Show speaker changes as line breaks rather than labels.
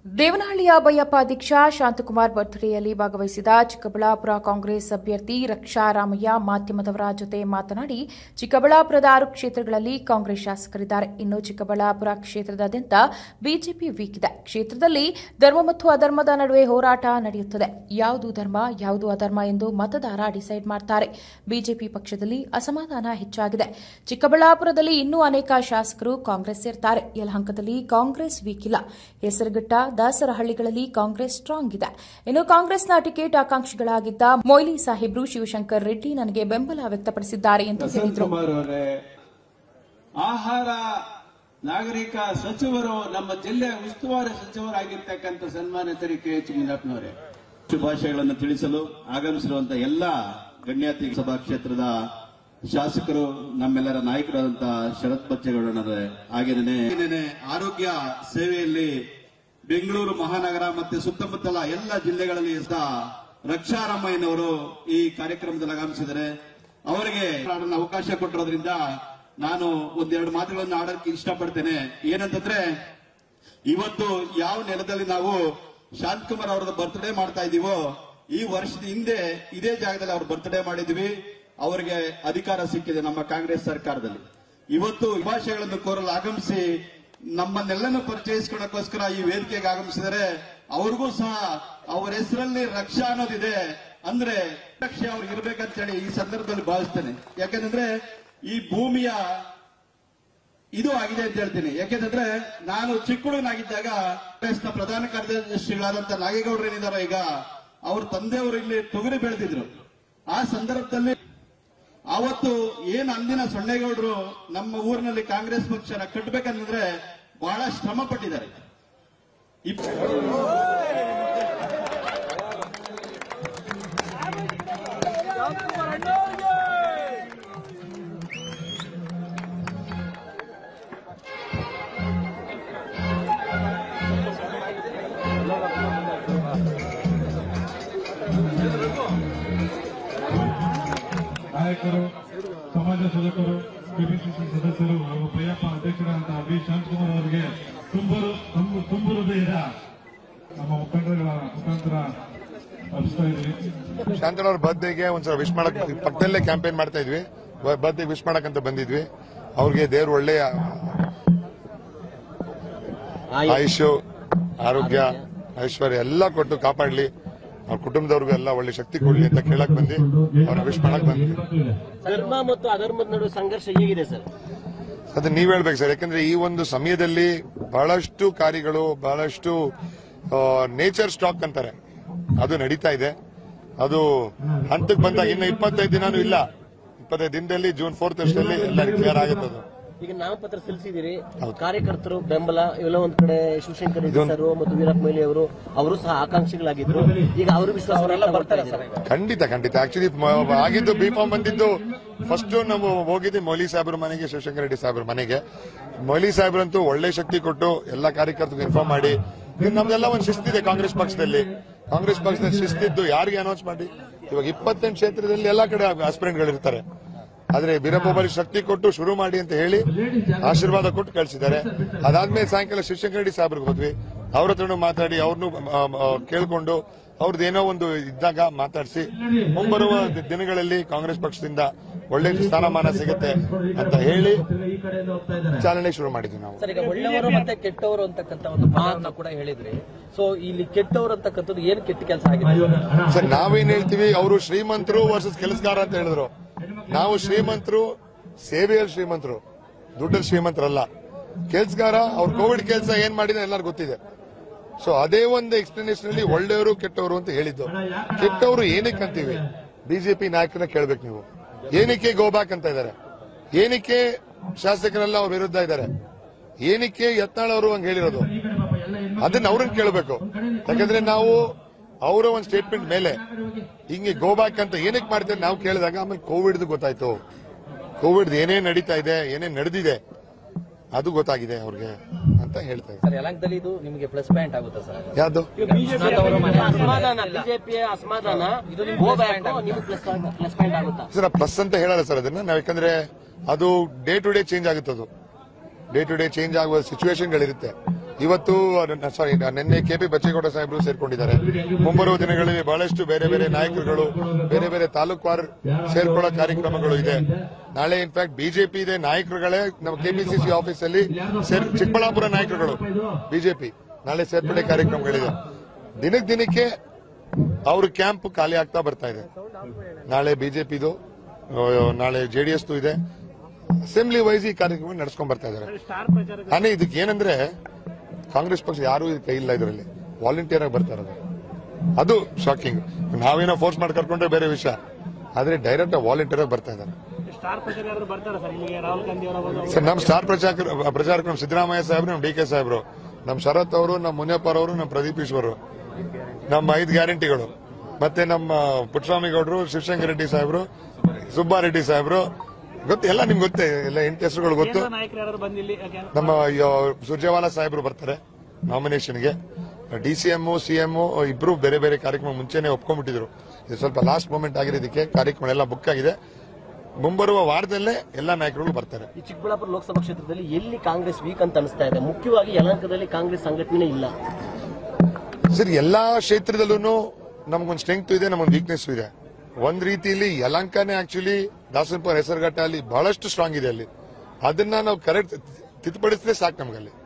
ದೇವನಹಳ್ಳಿಯ ಬೈಯಪ್ಪ ದೀಕ್ಷಾ ಶಾಂತಕುಮಾರ್ ಬರ್ತ್ಡೇಯಲ್ಲಿ ಭಾಗವಹಿಸಿದ ಚಿಕ್ಕಬಳ್ಳಾಪುರ ಕಾಂಗ್ರೆಸ್ ಅಭ್ಯರ್ಥಿ ರಕ್ಷಾ ರಾಮಯ್ಯ ಮಾಧ್ಯಮದವರ ಜೊತೆ ಮಾತನಾಡಿ ಚಿಕ್ಕಬಳ್ಳಾಪುರದ ಆರು ಕ್ಷೇತ್ರಗಳಲ್ಲಿ ಕಾಂಗ್ರೆಸ್ ಶಾಸಕರಿದ್ದಾರೆ ಇನ್ನು ಚಿಕ್ಕಬಳ್ಳಾಪುರ ಕ್ಷೇತ್ರದಾದ್ಯಂತ ಬಿಜೆಪಿ ವೀಕ್ ಇದೆ ಕ್ಷೇತ್ರದಲ್ಲಿ ಧರ್ಮ ಮತ್ತು ಅಧರ್ಮದ ನಡುವೆ ಹೋರಾಟ ನಡೆಯುತ್ತದೆ ಯಾವುದು ಧರ್ಮ ಯಾವುದು ಅಧರ್ಮ ಎಂದು ಮತದಾರ ಡಿಸೈಡ್ ಮಾಡ್ತಾರೆ ಬಿಜೆಪಿ ಪಕ್ಷದಲ್ಲಿ ಅಸಮಾಧಾನ ಹೆಚ್ಚಾಗಿದೆ ಚಿಕ್ಕಬಳ್ಳಾಪುರದಲ್ಲಿ ಇನ್ನೂ ಅನೇಕ ಶಾಸಕರು ಕಾಂಗ್ರೆಸ್ ಸೇರ್ತಾರೆ ಯಲಹಂಕದಲ್ಲಿ ಕಾಂಗ್ರೆಸ್ ವೀಕ್ ಇಲ್ಲ ಹೆಸರುಘಟ್ಟ ದಾಸರಹಳ್ಳಿಗಳಲ್ಲಿ ಕಾಂಗ್ರೆಸ್ ಸ್ಟ್ರಾಂಗ್ ಇದೆ ಇನ್ನು ಕಾಂಗ್ರೆಸ್ನ ಟಿಕೆಟ್ ಆಕಾಂಕ್ಷಿಗಳಾಗಿದ್ದ ಮೊಯ್ಲಿ ಸಾಹೇಬ್ರು ಶಿವಶಂಕರ್ ರೆಡ್ಡಿ ನನಗೆ ಬೆಂಬಲ ವ್ಯಕ್ತಪಡಿಸಿದ್ದಾರೆ ಎಂದು
ವಸಂತ್
ಹೇಳಿದರು
ಕುಮಾರ್ ಅವರೇ ಆಹಾರ ನಾಗರಿಕ ಸಚಿವರು ನಮ್ಮ ಜಿಲ್ಲೆಯ ಉಸ್ತುವಾರಿ ಸಚಿವರಾಗಿರ್ತಕ್ಕಂಥ ಸನ್ಮಾನಿತರಿ ಕೆ ಎಚ್ ಮುನಿಯಪ್ಪನವರೇ ಶುಭಾಶಯಗಳನ್ನು ತಿಳಿಸಲು ಆಗಮಿಸಿರುವಂತಹ ಎಲ್ಲ ಗಣ್ಯಾತಿ ಸಭಾ ಕ್ಷೇತ್ರದ ಶಾಸಕರು ನಮ್ಮೆಲ್ಲರ ನಾಯಕರಾದಂತಹ ಶರತ್ ಬಚ್ಚೇಗೌಡನವರೇ ಹಾಗೇನೆ ಆರೋಗ್ಯ ಸೇವೆಯಲ್ಲಿ ಬೆಂಗಳೂರು ಮಹಾನಗರ ಮತ್ತೆ ಸುತ್ತಮುತ್ತಲ ಎಲ್ಲ ಜಿಲ್ಲೆಗಳಲ್ಲಿ ಸಹ ರಕ್ಷಾರಾಮಯ್ಯನವರು ಈ ಕಾರ್ಯಕ್ರಮದಲ್ಲಿ ಆಗಮಿಸಿದ್ದಾರೆ ಅವರಿಗೆ ಆಡಲು ಅವಕಾಶ ಕೊಟ್ಟಿರೋದ್ರಿಂದ ನಾನು ಒಂದೆರಡು ಮಾತುಗಳನ್ನು ಆಡೋಕೆ ಇಷ್ಟಪಡ್ತೇನೆ ಏನಂತಂದ್ರೆ ಇವತ್ತು ಯಾವ ನೆಲದಲ್ಲಿ ನಾವು ಶಾಂತಕುಮಾರ್ ಅವರದ ಬರ್ತ್ಡೇ ಮಾಡ್ತಾ ಇದೀವೋ ಈ ವರ್ಷದ ಹಿಂದೆ ಇದೇ ಜಾಗದಲ್ಲಿ ಅವ್ರ ಬರ್ತ್ಡೇ ಮಾಡಿದ್ವಿ ಅವರಿಗೆ ಅಧಿಕಾರ ಸಿಕ್ಕಿದೆ ನಮ್ಮ ಕಾಂಗ್ರೆಸ್ ಸರ್ಕಾರದಲ್ಲಿ ಇವತ್ತು ಶುಭಾಶಯಗಳನ್ನು ಕೋರಲು ಆಗಮಿಸಿ ನಮ್ಮನ್ನೆಲ್ಲನೂ ಪರಿಚಯಿಸ್ಕೊಳ್ಳೋಕ್ಕೋಸ್ಕರ ಈ ವೇದಿಕೆಗೆ ಆಗಮಿಸಿದರೆ ಅವ್ರಿಗೂ ಸಹ ಅವರ ಹೆಸರಲ್ಲಿ ರಕ್ಷಾ ಅನ್ನೋದಿದೆ ಅಂದ್ರೆ ರಕ್ಷೆ ಅವ್ರಿಗೆ ಇರ್ಬೇಕಂತ ಹೇಳಿ ಈ ಸಂದರ್ಭದಲ್ಲಿ ಭಾವಿಸ್ತೇನೆ ಯಾಕಂದ್ರೆ ಈ ಭೂಮಿಯ ಇದು ಆಗಿದೆ ಅಂತ ಹೇಳ್ತೀನಿ ಯಾಕೆಂದ್ರೆ ನಾನು ಚಿಕ್ಕ ಹುಡುಗನಾಗಿದ್ದಾಗ ಕಾಂಗ್ರೆಸ್ನ ಪ್ರಧಾನ ಕಾರ್ಯದರ್ಶಿಗಳಾದಂತ ನಾಗೇಗೌಡರು ಏನಿದಾರೋ ಈಗ ಅವ್ರ ತಂದೆಯವರು ಇಲ್ಲಿ ತೊಗರಿ ಬೆಳೆದಿದ್ರು ಆ ಸಂದರ್ಭದಲ್ಲಿ ಅವತ್ತು ಏನ್ ಅಂದಿನ ಸೊನ್ನೇಗೌಡರು ನಮ್ಮ ಊರಿನಲ್ಲಿ ಕಾಂಗ್ರೆಸ್ ಪಕ್ಷನ ಕಟ್ಟಬೇಕಂದ್ರೆ ಬಹಳ ಶ್ರಮ ಪಟ್ಟಿದ್ದಾರೆ ಇಪ್ಪ-
ನಾಯಕರು ಸಮಾಜ ಸೇವಕರು ಕೆಪಿಸಿಸಿ ಸದಸ್ಯರು ಹಾಗೂ ಪಯ್ಯಪ್ಪ ಅಧ್ಯಕ್ಷರಾದಂತಹ ವಿ ಶಾಂತಕುಮಾರ್ ಅವರಿಗೆ ತುಂಬರು ತುಂಬ ತುಂಬ ಹೃದಯದ ನಮ್ಮ ಮುಖಂಡರುಗಳ ಮುಖಾಂತರ ಅರ್ಪಿಸ್ತಾ ಇದ್ವಿ
ಶಾಂತನವ್ರ ಬರ್ತ್ಡೇಗೆ ಒಂದ್ಸಲ ವಿಶ್ ಮಾಡಕ್ ಪಕ್ಕದಲ್ಲೇ ಕ್ಯಾಂಪೇನ್ ಮಾಡ್ತಾ ಇದ್ವಿ ಬರ್ತ್ಡೇ ವಿಶ್ ಮಾಡಕ್ ಅಂತ ಬಂದಿದ್ವಿ ಅವ್ರಿಗೆ ದೇವ್ರು ಒಳ್ಳೆಯ ಆಯುಷು ಆರೋಗ್ಯ ಐಶ್ವರ್ಯ ಎಲ್ಲ ಕೊಟ್ಟು ಕಾಪಾಡ್ಲಿ ಅವ್ರ ಕುಟುಂಬದವ್ರಿಗೂ ಎಲ್ಲ ಒಳ್ಳೆ ಶಕ್ತಿ ಕೊಡ್ಲಿ ಅಂತ ಕೇಳಕ್ ಬಂದು ಅವ್ರನ್ನ ವಿಶ್ ಮಾಡಕ್ ಬಂದ್ವಿ
ಧರ್ಮ ಮತ್ತು ಅಧರ್ಮದ ನಡುವೆ ಸಂಘರ್ಷ ಹೇಗಿದೆ ಸರ್
ಅದನ್ನ ನೀವ್ ಹೇಳ್ಬೇಕು ಸರ್ ಯಾಕಂದ್ರೆ ಈ ಒಂದು ಸಮಯದಲ್ಲಿ ಬಹಳಷ್ಟು ಕಾರ್ಯಗಳು ಬಹಳಷ್ಟು ನೇಚರ್ ಸ್ಟಾಕ್ ಅಂತಾರೆ ಅದು ನಡೀತಾ ಇದೆ ಅದು ಹಂತಕ್ಕೆ ಬಂದಾಗ ಇನ್ನು ಇಪ್ಪತ್ತೈದು ದಿನಾನು ಇಲ್ಲ ಇಪ್ಪತ್ತೈದು ದಿನದಲ್ಲಿ ಜೂನ್ ಫೋರ್ತ್ ಅಷ್ಟರಲ್ಲಿ ಎಲ್ಲ ಕ್ಲಿಯರ್ ಆಗುತ್ತೆ ಅದು
ಈಗ ನಾಮಪತ್ರ ಸಲ್ಲಿಸಿದಿರಿ ಕಾರ್ಯಕರ್ತರು ಬೆಂಬಲ ಇವೆಲ್ಲ ಒಂದ್ ಕಡೆ ಶಿವಶಂಕರ್ ರೆಡ್ಡಿ
ಇದೊಂದು-
ಸರ್ ಮತ್ತು ವೀರಪ್ಪ ಮೊಯ್ಲಿ ಅವರು ಅವರು ಸಹ ಆಕಾಂಕ್ಷಿಗಳಾಗಿದ್ರು ಈಗ ಅವರು ವಿಶ್ವಾಸ ಅವರೆಲ್ಲ ಬರ್ತಾರೆ ಸರ್
ಖಂಡಿತ ಖಂಡಿತ ಆಕ್ಚುಲಿ ಆಗಿದ್ದು ಬಿ ಫಾರ್ಮ್ ಬಂದಿದ್ದು ಫಸ್ಟ್ ನಾವು ಹೋಗಿದ್ದೆ ಮೌಲಿ ಸಾಹೇಬ್ರ ಮನೆಗೆ ಶಿವಶಂಕರ ರೆಡ್ಡಿ ಸಾಹೇಬ್ರ ಮನೆಗೆ ಮೌಲಿ ಸಾಹೇಬ್ರಂತೂ ಒಳ್ಳೆ ಶಕ್ತಿ ಕೊಟ್ಟು ಎಲ್ಲ ಕಾರ್ಯಕರ್ತರಿಗೆ ಇನ್ಫಾರ್ಮ್ ಮಾಡಿ ಇನ್ನು ನಮ್ದೆಲ್ಲ ಒಂದು ಶಿಸ್ತಿದೆ ಕಾಂಗ್ರೆಸ್ ಪಕ್ಷದಲ್ಲಿ ಕಾಂಗ್ರೆಸ್ ಪಕ್ಷದಲ್ಲಿ ಶಿಸ್ತಿದ್ದು ಯಾರಿಗೆ ಅನೌನ್ಸ್ ಮಾಡಿ ಇವಾಗ ಇಪ್ಪತ್ತೆಂಟು ಕ್ಷೇತ್ರದಲ್ಲಿ ಎಲ್ಲಾ ಕಡೆ ಆಸ್ಪಿರೆಂಟ್ಗಳಿರ್ತಾರೆ ಆದ್ರೆ ವೀರಪ್ಪೊಬ್ಬರಿ ಶಕ್ತಿ ಕೊಟ್ಟು ಶುರು ಮಾಡಿ ಅಂತ ಹೇಳಿ ಆಶೀರ್ವಾದ ಕೊಟ್ಟು ಕಳಿಸಿದ್ದಾರೆ ಅದಾದ್ಮೇಲೆ ಸಾಯಂಕಾಲ ಶಿವಶಂಕರ ರೆಡ್ಡಿ ಸಾಹೇಬ್ರಿಗೆ ಹೋದ್ವಿ ಅವ್ರ ಹತ್ರನೂ ಮಾತಾಡಿ ಅವ್ರನ್ನು ಕೇಳ್ಕೊಂಡು ಅವ್ರದ್ದು ಏನೋ ಒಂದು ಇದ್ದಾಗ ಮಾತಾಡಿಸಿ ಮುಂಬರುವ ದಿ- ದಿನಗಳಲ್ಲಿ ಕಾಂಗ್ರೆಸ್ ಪಕ್ಷದಿಂದ ಒಳ್ಳೆ ಸ್ಥಾನಮಾನ ಸಿಗುತ್ತೆ ಅಂತ ಹೇಳಿ ಚಾಲನೆ ಶುರು ಮಾಡಿದ್ವಿ ನಾವು
ಸರ್ ಈಗ ಒಳ್ಳೆಯವರು ಮತ್ತೆ ಕೆಟ್ಟವರು ಅಂತಕ್ಕಂಥ ಒಂದು ಪದವನ್ನು ಕೂಡ ಹೇಳಿದ್ರಿ ಸೊ ಇಲ್ಲಿ ಕೆಟ್ಟವರು ಅಂತಕ್ಕಂಥದ್ದು ಏನ್ ಕೆಟ್ಟ ಕೆಲಸ ಆಗಿದೆ
ಸರ್ ನಾವೇನ್ ಹೇಳ್ತೀವಿ ಅವರು ಶ್ರೀಮಂತರು ವರ್ಸಸ್ ಕೆಲಸಗಾರ ಅಂತ ಹೇಳಿದ್ರು ನಾವು ಶ್ರೀಮಂತರು ಸೇವೆಯಲ್ಲಿ ಶ್ರೀಮಂತರು ದುಡ್ಡಲ್ಲಿ ಶ್ರೀಮಂತರಲ್ಲ ಕೆಲ್ಸಗಾರ ಅವ್ರ ಕೋವಿಡ್ ಕೆಲಸ ಏನ್ ಮಾಡಿದ್ರೆ ಎಲ್ಲರಿಗೂ ಗೊತ್ತಿದೆ ಸೊ ಅದೇ ಒಂದು ಎಕ್ಸ್ಪ್ಲನೇಷನ್ ಅಲ್ಲಿ ಒಳ್ಳೆಯವರು ಕೆಟ್ಟವರು ಅಂತ ಹೇಳಿದ್ದು ಕೆಟ್ಟವರು ಏನಕ್ಕೆ ಅಂತೀವಿ ಬಿಜೆಪಿ ನಾಯಕರನ್ನ ಕೇಳ್ಬೇಕು ನೀವು ಏನಕ್ಕೆ ಗೋ ಬ್ಯಾಕ್ ಅಂತ ಇದ್ದಾರೆ ಏನಕ್ಕೆ ಶಾಸಕರೆಲ್ಲ ಅವ್ರ ವಿರುದ್ಧ ಇದ್ದಾರೆ ಏನಕ್ಕೆ ಯತ್ನಾಳ್ ಅವರು ಹಂಗೆ ಹೇಳಿರೋದು ಅದನ್ನ ಅವ್ರನ್ನ ಕೇಳಬೇಕು ಯಾಕಂದ್ರೆ ನಾವು ಅವರ ಒಂದು ಸ್ಟೇಟ್ಮೆಂಟ್ ಮೇಲೆ ಹಿಂಗೆ ಗೋ ಬ್ಯಾಕ್ ಅಂತ ಏನಕ್ಕೆ ಮಾಡ್ತಾರೆ ನಾವು ಕೇಳಿದಾಗ ಆಮೇಲೆ ಕೋವಿಡ್ ಗೊತ್ತಾಯ್ತು ಕೋವಿಡ್ ಏನೇನ್ ನಡೀತಾ ಇದೆ ಏನೇನ್ ನಡೆದಿದೆ ಅದು ಗೊತ್ತಾಗಿದೆ ಅವ್ರಿಗೆ ಅಂತ ಹೇಳ್ತಾ ಇದ್ದಾರೆ
ಸರ್ ಯಲಂಕದಲ್ಲಿ ಇದು ನಿಮಗೆ ಪ್ಲಸ್ ಪಾಯಿಂಟ್ ಆಗುತ್ತೆ ಸರ್
ಯಾವ್ದು
ಅಸಮಾಧಾನ ಬಿಜೆಪಿಯ ಅಸಮಾಧಾನ ಇದು ನಿಮ್ಗೆ ಪ್ಲಸ್ ಪ್ಲಸ್ ಪಾಯಿಂಟ್ ಆಗುತ್ತಾ
ಸರ್ ಪ್ಲಸ್ ಅಂತ ಹೇಳಲ್ಲ ಸರ್ ಅದನ್ನ ನಾವ್ ಯಾಕಂದ್ರೆ ಅದು ಡೇ ಟು ಡೇ ಚೇಂಜ್ ಆಗುತ್ತೆ ಅದು ಡೇ ಟು ಡೇ ಚೇಂಜ್ ಆಗುವ ಸಿಚುವೇಶನ್ಗಳಿರುತ್ತೆ ಇವತ್ತು ಸಾರಿ ನಿನ್ನೆ ಕೆಪಿ ಬಚ್ಚೇಗೌಡ ಸಾಹೇಬರು ಸೇರ್ಕೊಂಡಿದ್ದಾರೆ ಮುಂಬರುವ ದಿನಗಳಲ್ಲಿ ಬಹಳಷ್ಟು ಬೇರೆ ಬೇರೆ ನಾಯಕರುಗಳು ಬೇರೆ ಬೇರೆ ತಾಲೂಕುವಾರು ಸೇರ್ಕೊಳ್ಳೋ ಕಾರ್ಯಕ್ರಮಗಳು ಇದೆ ನಾಳೆ ಇನ್ಫ್ಯಾಕ್ಟ್ ಬಿಜೆಪಿ ಇದೆ ನಾಯಕರುಗಳೇ ನಮ್ಮ ಕೆಪಿಸಿಸಿ ಆಫೀಸ್ ಅಲ್ಲಿ ಸೇರ್- ಚಿಕ್ಕಬಳ್ಳಾಪುರ ನಾಯಕರುಗಳು ಬಿಜೆಪಿ ನಾಳೆ ಸೇರ್ಪಡೆ ಕಾರ್ಯಕ್ರಮಗಳಿದೆ ದಿನಕ್ಕೆ ದಿನಕ್ಕೆ ಅವ್ರ ಕ್ಯಾಂಪ್ ಖಾಲಿ ಆಗ್ತಾ ಬರ್ತಾ ಇದೆ ನಾಳೆ ಬಿಜೆಪಿದು ನಾಳೆ ಜೆಡಿಎಸ್ ಇದೆ ಅಸೆಂಬ್ಲಿ ವೈಸ್ ಈ ಕಾರ್ಯಕ್ರಮ ನಡೆಸ್ಕೊಂಡ್ ಬರ್ತಾ ಇದ್ದಾರೆ ಆನೆ ಇದಕ್ಕೆ ಏನಂದ್ರೆ ಕಾಂಗ್ರೆಸ್ ಪಕ್ಷ ಯಾರು ಕೈ ಇಲ್ಲ ಇದರಲ್ಲಿ ವಾಲಂಟಿಯರ್ ಆಗಿ ಬರ್ತಾ ಇರೋದು ಅದು ಶಾಕಿಂಗ್ ನಾವೇನೋ ಫೋರ್ಸ್ ಮಾಡಿ ಕರ್ಕೊಂಡ್ರೆ ಬೇರೆ ವಿಷಯ ಆದ್ರೆ ಡೈರೆಕ್ಟ್ ವಾಲಂಟಿಯರ್ ಆಗಿ ಬರ್ತಾ ಇದ್ದಾರೆ
ಸ್ಟಾರ್ ಪ್ರಚಾರಕರು ಬರ್ತಾರೆ ಸರ್ ಇಲ್ಲಿಗೆ ರಾಹುಲ್ ಗಾಂಧಿ ಅವರ
ಸರ್ ನಮ್ಮ ಸ್ಟಾರ್ ಪ್ರಚಾರ ಪ್ರಚಾರಕ ನಮ್ಮ ಸಿದ್ದರಾಮಯ್ಯ ಸಾಹೇಬ್ರು ನಮ್ಮ ಡಿ ಕೆ ಸಾಹೇಬ್ರು ನಮ್ಮ ಶರತ್ ಅವರು ನಮ್ಮ ಮುನಿಯಪ್ಪ ಅವರು ನಮ್ಮ ಪ್ರದೀಪ್ ಈಶ್ವರು ನಮ್ಮ ಐದು ಗ್ಯಾರಂಟಿಗಳು ಮತ್ತೆ ನಮ್ಮ ಪುಟ್ಟಸ್ವಾಮಿ ಗೌಡರು ಶಿವಶಂಕರ್ ರೆಡ್ಡಿ ಸಾಹೇಬ್ರು ಸುಬ್ಬಾರೆಡ್ಡಿ ಸಾಹೇಬ್ರು ಗೊತ್ತು ಎಲ್ಲ ನಿಮ್ಗೆ ಗೊತ್ತೇ ಎಲ್ಲ ಎಂಟು ಹೆಸರುಗಳು ಗೊತ್ತು
ಕೇಂದ್ರ ನಾಯಕರು ಯಾರು ಬಂದು ಇಲ್ಲಿ ಯಾಕೆ-
ನಮ್ಮ ಯ- ಸುರ್ಜೇವಾಲಾ ಸಾಹೇಬ್ರು ಬರ್ತಾರೆ ನಾಮಿನೇಷನ್ಗೆ ಡಿ ಸಿ ಎಂ ಸಿಎಂ ಇಬ್ರು ಬೇರೆ ಬೇರೆ ಕಾರ್ಯಕ್ರಮ ಮುಂಚೆನೆ ಒಪ್ಕೊಂಡ್ಬಿಟ್ಟಿದ್ರು ಇದು ಸ್ವಲ್ಪ ಲಾಸ್ಟ್ ಮೂಮೆಂಟ್ ಆಗಿರೋದಕ್ಕೆ ಕಾರ್ಯಕ್ರಮ ಎಲ್ಲ ಬುಕ್ ಆಗಿದೆ ಮುಂಬರುವ ವಾರದಲ್ಲೇ ಎಲ್ಲ ನಾಯಕರುಗಳು ಬರ್ತಾರೆ
ಈ ಚಿಕ್ಕಬಳ್ಳಾಪುರ ಲೋಕಸಭಾ ಕ್ಷೇತ್ರದಲ್ಲಿ ಎಲ್ಲಿ ಕಾಂಗ್ರೆಸ್ ವೀಕ್ ಅಂತ ಅನಿಸ್ತಾ ಇದೆ ಮುಖ್ಯವಾಗಿ ಯಲಹಂಕದಲ್ಲಿ ಕಾಂಗ್ರೆಸ್ ಸಂಘಟನೆ ಇಲ್ಲ
ಸರ್ ಎಲ್ಲಾ ಕ್ಷೇತ್ರದಲ್ಲೂ ನಮ್ಗೊಂದು ಸ್ಟ್ರೆಂತ್ ಇದೆ ನಮ್ಗೊಂದು ವೀಕ್ನೆಸ್ ಇದೆ ಒಂದ್ ರೀತಿಯಲ್ಲಿ ಯಲಂಕನೇ ಆಕ್ಚುಲಿ ದಾಸನಪುರ ಹೆಸರುಘಟ್ಟ ಅಲ್ಲಿ ಬಹಳಷ್ಟು ಸ್ಟ್ರಾಂಗ್ ಇದೆ ಅಲ್ಲಿ ಅದನ್ನ ನಾವು ಕರೆಕ್ಟ್ ತಿದ್ದುಪಡಿಸಿದ್ರೆ ಸಾಕು ನಮ್ಗಲ್ಲಿ